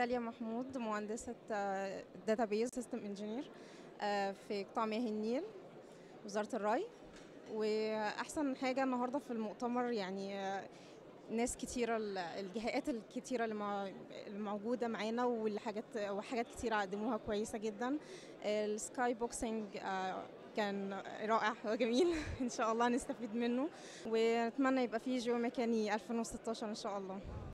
داليا محمود مهندسة داتابيز سيستم انجينير في قطاع مياه النيل وزارة الري وأحسن حاجة النهاردة في المؤتمر يعني آه، ناس كتيرة ال- الجهات الكتيرة اللي مع- الموجودة معانا والحاجات وحاجات كتيرة قدموها كويسة جدا السكاي بوكسينج آه، كان رائع وجميل ان شاء الله نستفيد منه ونتمنى يبقى فيه جيو ميكاني 2016 ان شاء الله